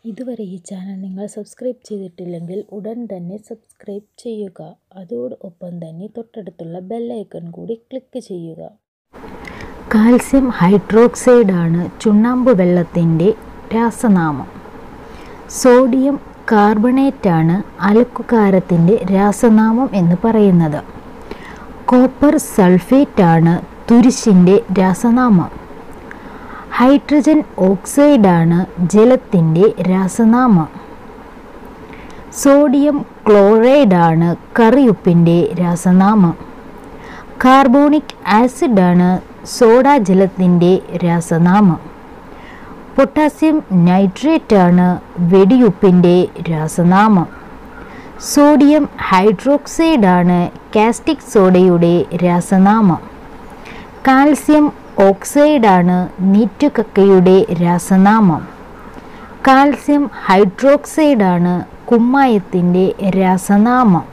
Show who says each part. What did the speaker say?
Speaker 1: ഇതുവരെ ഈ ചാനൽ നിങ്ങൾ സബ്സ്ക്രൈബ് ചെയ്തിട്ടില്ലെങ്കിൽ ഉടൻ തന്നെ സബ്സ്ക്രൈബ് ചെയ്യുക അതോടൊപ്പം തന്നെ തൊട്ടടുത്തുള്ള ബെല്ലൈക്കൺ കൂടി ക്ലിക്ക് ചെയ്യുക കാൽസ്യം ഹൈഡ്രോക്സൈഡാണ് ചുണ്ണാമ്പ് വെള്ളത്തിൻ്റെ രാസനാമം സോഡിയം കാർബണേറ്റാണ് അലക്കുകാരത്തിൻ്റെ രാസനാമം എന്ന് പറയുന്നത് കോപ്പർ സൾഫേറ്റാണ് തുരിശിൻ്റെ രാസനാമം ഹൈഡ്രജൻ ഓക്സൈഡാണ് ജലത്തിൻ്റെ രാസനാമം സോഡിയം ക്ലോറൈഡാണ് കറിയുപ്പിൻ്റെ രാസനാമം കാർബോണിക് ആസിഡാണ് സോഡാ ജലത്തിൻ്റെ രാസനാമം പൊട്ടാസ്യം നൈട്രേറ്റാണ് വെടിയുപ്പിൻ്റെ രാസനാമം സോഡിയം ഹൈഡ്രോക്സൈഡാണ് കാസ്റ്റിക് സോഡയുടെ രാസനാമം കാൽസ്യം ഓക്സൈഡാണ് നീറ്റുകക്കയുടെ രാസനാമം കാൽസ്യം ഹൈഡ്രോക്സൈഡാണ് കുമ്മായത്തിൻ്റെ രാസനാമം